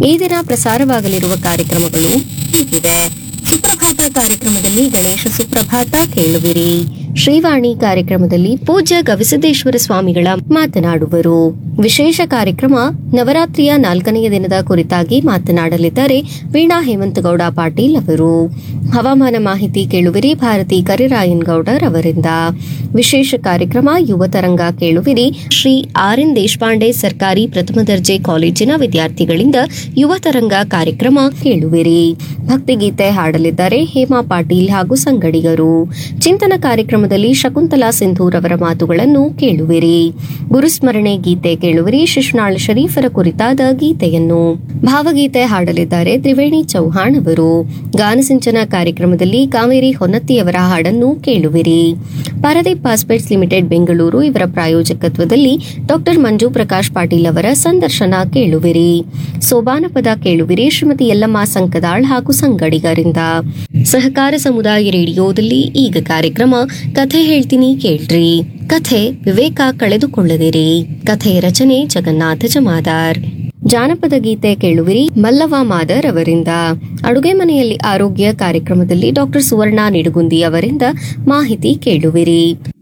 ಈ ದಿನ ಪ್ರಸಾರವಾಗಲಿರುವ ಕಾರ್ಯಕ್ರಮಗಳು ಹೀಗಿವೆ ಸುಪ್ರಭಾತ ಕಾರ್ಯಕ್ರಮದಲ್ಲಿ ಗಣೇಶ ಸುಪ್ರಭಾತ ಕೇಳುವಿರಿ ಶ್ರೀವಾಣಿ ಕಾರ್ಯಕ್ರಮದಲ್ಲಿ ಪೂಜ್ಯ ಗವಿಸಿದ್ದೇಶ್ವರ ಸ್ವಾಮಿಗಳ ಮಾತನಾಡುವರು ವಿಶೇಷ ಕಾರ್ಯಕ್ರಮ ನವರಾತ್ರಿಯ ನಾಲ್ಕನೆಯ ದಿನದ ಕುರಿತಾಗಿ ಮಾತನಾಡಲಿದ್ದಾರೆ ವೀಣಾ ಹೇಮಂತಗೌಡ ಪಾಟೀಲ್ ಅವರು ಹವಾಮಾನ ಮಾಹಿತಿ ಕೇಳುವಿರಿ ಭಾರತಿ ಕರಿರಾಯನ್ ಗೌಡರ್ ಅವರಿಂದ ವಿಶೇಷ ಕಾರ್ಯಕ್ರಮ ಯುವ ತರಂಗ ಕೇಳುವಿರಿ ಶ್ರೀ ಆರ್ ಎನ್ ದೇಶಪಾಂಡೆ ಸರ್ಕಾರಿ ಪ್ರಥಮ ದರ್ಜೆ ಕಾಲೇಜಿನ ವಿದ್ಯಾರ್ಥಿಗಳಿಂದ ಯುವ ತರಂಗ ಕಾರ್ಯಕ್ರಮ ಕೇಳುವಿರಿ ಭಕ್ತಿಗೀತೆ ಹಾಡಲಿದ್ದಾರೆ ಹೇಮಾ ಪಾಟೀಲ್ ಹಾಗೂ ಸಂಗಡಿಗರು ಚಿಂತನ ಕಾರ್ಯಕ್ರಮದಲ್ಲಿ ಶಕುಂತಲಾ ಸಿಂಧೂರ್ ಅವರ ಮಾತುಗಳನ್ನು ಕೇಳುವಿರಿ ಗುರುಸ್ಮರಣೆ ಗೀತೆ ಕೇಳುವಿರಿ ಶಿಶ್ನಾಳ್ ಶರೀಫರ ಕುರಿತಾದ ಗೀತೆಯನ್ನು ಭಾವಗೀತೆ ಹಾಡಲಿದ್ದಾರೆ ತ್ರಿವೇಣಿ ಚೌಹಾಣ್ ಅವರು ಗಾನಸಿಂಚನ ಕಾರ್ಯಕ್ರಮದಲ್ಲಿ ಕಾವೇರಿ ಹೊನ್ನತ್ತಿಯವರ ಹಾಡನ್ನು ಕೇಳುವಿರಿ ಪಾರದೀಪ್ ಪಾಸ್ಪೇಟ್ಸ್ ಲಿಮಿಟೆಡ್ ಬೆಂಗಳೂರು ಇವರ ಪ್ರಾಯೋಜಕತ್ವದಲ್ಲಿ ಡಾಕ್ಟರ್ ಮಂಜು ಪ್ರಕಾಶ್ ಪಾಟೀಲ್ ಅವರ ಸಂದರ್ಶನ ಕೇಳುವಿರಿ ಸೋಬಾನ ಪದ ಕೇಳುವಿರಿ ಶ್ರೀಮತಿ ಯಲ್ಲಮ್ಮ ಸಂಕದಾಳ್ ಹಾಗೂ ಸಂಗಡಿಗರಿಂದ ಸಹಕಾರ ಸಮುದಾಯ ರೇಡಿಯೋದಲ್ಲಿ ಈಗ ಕಾರ್ಯಕ್ರಮ ಕಥೆ ಹೇಳ್ತೀನಿ ಕೇಳ್ರಿ ಕಥೆ ವಿವೇಕ ಕಳೆದುಕೊಳ್ಳದಿರಿ ಕಥೆಯ ರಚನೆ ಜಗನ್ನಾಥ ಜಮಾದಾರ್ ಜಾನಪದ ಗೀತೆ ಕೇಳುವಿರಿ ಮಲ್ಲವ ಮಾದರ್ ಅವರಿಂದ ಅಡುಗೆ ಮನೆಯಲ್ಲಿ ಆರೋಗ್ಯ ಕಾರ್ಯಕ್ರಮದಲ್ಲಿ ಡಾಕ್ಟರ್ ಸುವರ್ಣ ನಿಡುಗುಂದಿ ಅವರಿಂದ ಮಾಹಿತಿ ಕೇಳುವಿರಿ